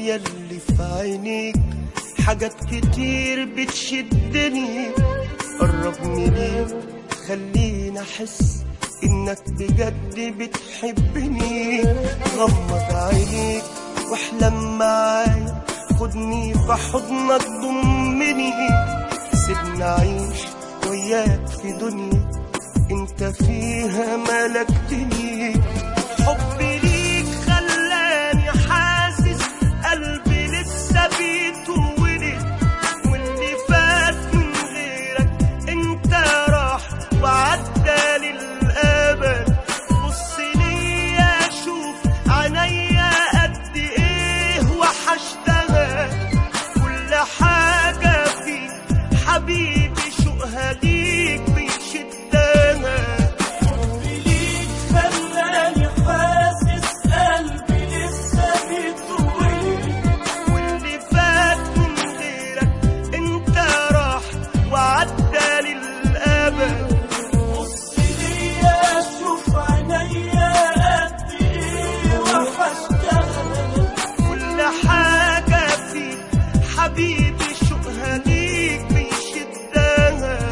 يلي في عينيك حاجات كتير بتشدني قربني ليك خليني احس انك بجد بتحبني غمض عينيك واحلم معايا خدني في حضنك ضمني سيبني اعيش وياك في دنيا انت فيها ملكتني حبي ليك خلاني حاسس قلبي لسه بيتولد واللي فات من غيرك انت راح وعدى للابد بص ليا شوف عينيا قد ايه وحشتها كل حاجه فيك حبيبي شوقها ليك بيشدها ليك خلاني حاسس قلبي لسه بيتولد واللي فات من غيرك انت راح وعدى للابد بص ليا شوف عينيا قد ايه وحشتها كل حاجة فيك حبيبي شوقها ليك بيشدها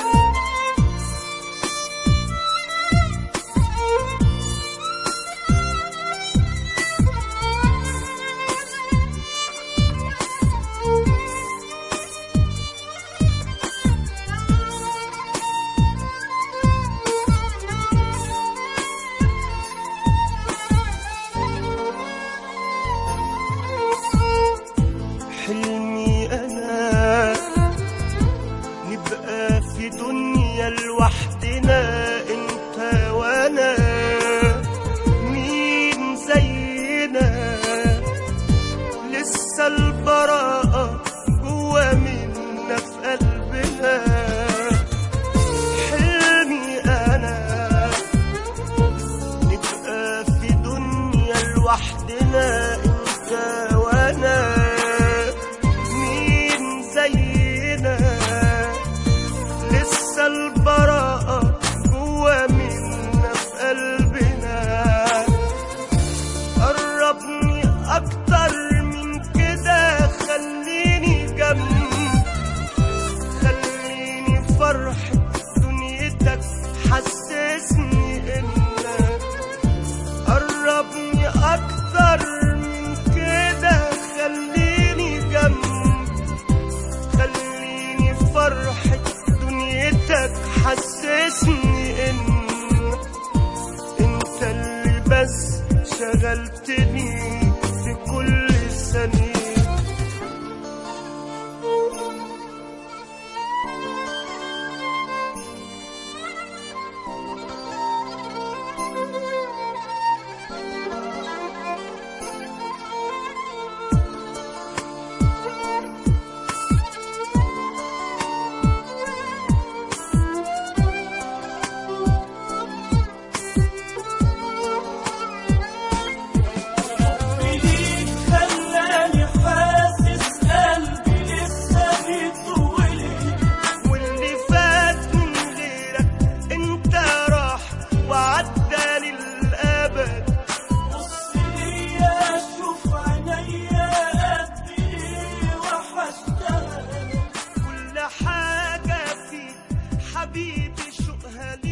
حلمي أنا نبقى في دنيا لوحدنا انت وانا مين زينا لسه البراءة جوا منا في قلبنا حلمي أنا نبقى في دنيا لوحدنا انت وانا مين زينا لسه البراءة جوا منا في قلبنا قربني اكتر من كده خليني جنبي خليني فرحة دنيتك حسسني انك قربني اكتر من كده خليني جنبي خليني فرحة دنيتك حسسني ان انت اللي بس شغلتني في كل ثانية ليك خلاني حاسس قلبي لسه بيتولد واللي فات من غيرك انت راح وعدى للابد بص ليا شوف عينيا قد ايه وحشتها كل حاجة فيك حبيبي شوقها ليك